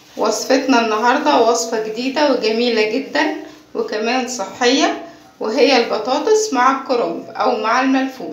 وصفتنا النهاردة وصفة جديدة وجميلة جدا وكمان صحية وهي البطاطس مع الكرنب او مع الملفوف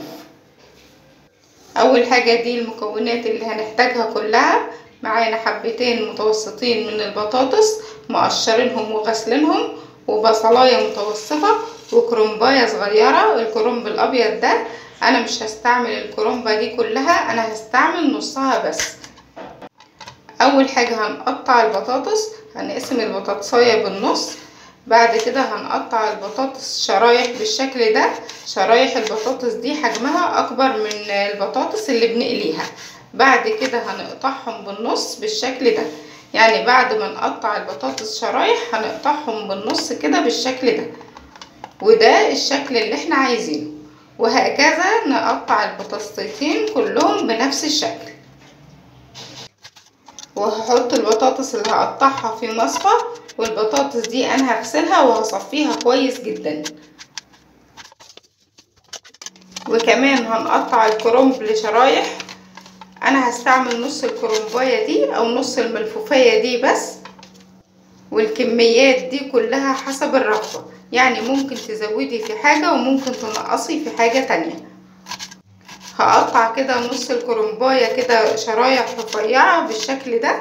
اول حاجة دي المكونات اللي هنحتاجها كلها معانا حبتين متوسطين من البطاطس مقشرينهم وغسلينهم وبصلاية متوسطة وكرنباية صغيرة الكرنب الابيض ده انا مش هستعمل الكرنبة دي كلها انا هستعمل نصها بس اول حاجة هنقطع البطاطس هنقسم البطاطساية بالنص بعد كده هنقطع البطاطس شرايح بالشكل ده شرايح البطاطس دي حجمها اكبر من البطاطس اللي بنقليها بعد كده هنقطعهم بالنص بالشكل ده يعني بعد ما نقطع البطاطس شرايح هنقطعهم بالنص كده بالشكل ده وده الشكل اللي احنا عايزينه وهكذا نقطع البطاطستين كلهم بنفس الشكل وهحط البطاطس اللي هقطعها في مصفى والبطاطس دي انا هغسلها وهصفيها كويس جدا وكمان هنقطع الكرنب لشرايح انا هستعمل نص الكرنبايه دي او نص الملفوفيه دي بس والكميات دي كلها حسب الرغبه يعني ممكن تزودي في حاجه وممكن تنقصي في حاجه تانية هقطع كده نص الكرنبايه كده شرايح رفيعه بالشكل ده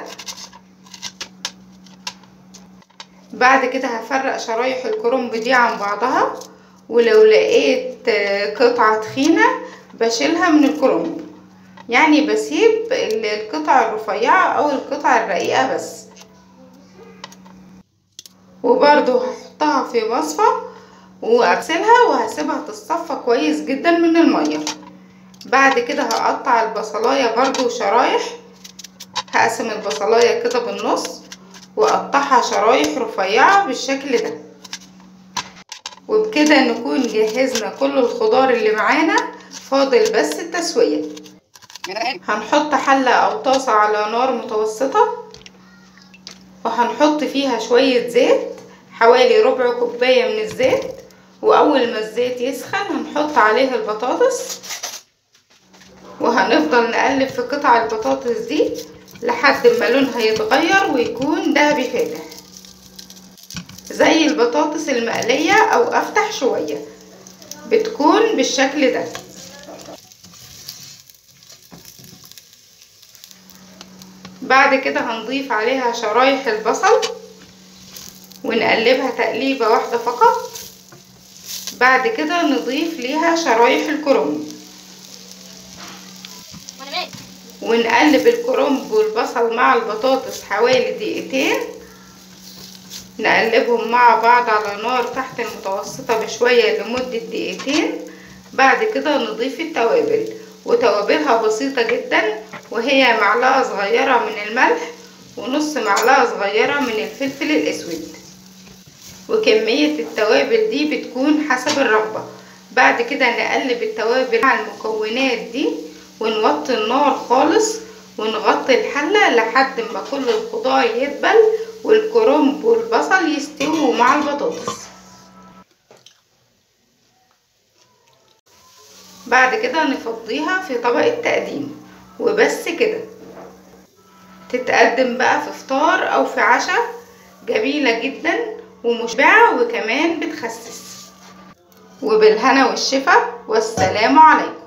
بعد كده هفرق شرايح الكرنب دي عن بعضها ولو لقيت قطعة تخينة بشيلها من الكرنب يعني بسيب القطع الرفيعة او القطع الرقيقة بس وبرضو هحطها في مصفى واغسلها وهسيبها تتصفى كويس جدا من المية بعد كده هقطع البصلاية برضو شرايح هقسم البصلاية كده بالنص واقطعها شرايح رفيعة بالشكل ده وبكده نكون جهزنا كل الخضار اللي معانا فاضل بس التسوية هنحط حلة او طاسة على نار متوسطة وهنحط فيها شوية زيت حوالي ربع كوباية من الزيت واول ما الزيت يسخن هنحط عليه البطاطس وهنفضل نقلب في قطع البطاطس دي لحد ما لونها يتغير ويكون دهبي فاتح زي البطاطس المقلية او افتح شوية بتكون بالشكل ده بعد كده هنضيف عليها شرايح البصل ونقلبها تقليبة واحدة فقط بعد كده نضيف ليها شرايح الكرنب ونقلب الكرنب والبصل مع البطاطس حوالي دقيقتين نقلبهم مع بعض على نار تحت المتوسطة بشوية لمدة دقيقتين بعد كده نضيف التوابل وتوابلها بسيطة جدا وهي معلقة صغيرة من الملح ونص معلقة صغيرة من الفلفل الاسود وكمية التوابل دي بتكون حسب الرغبة بعد كده نقلب التوابل مع المكونات دي ونوطي النار خالص ونغطي الحلة لحد ما كل الخضار يدبل والكرنب والبصل يستووا مع البطاطس بعد كده نفضيها في طبق التقديم وبس كده تتقدم بقى في فطار او في عشاء جميلة جدا ومشبعة وكمان بتخسس وبالهنا والشفا والسلام عليكم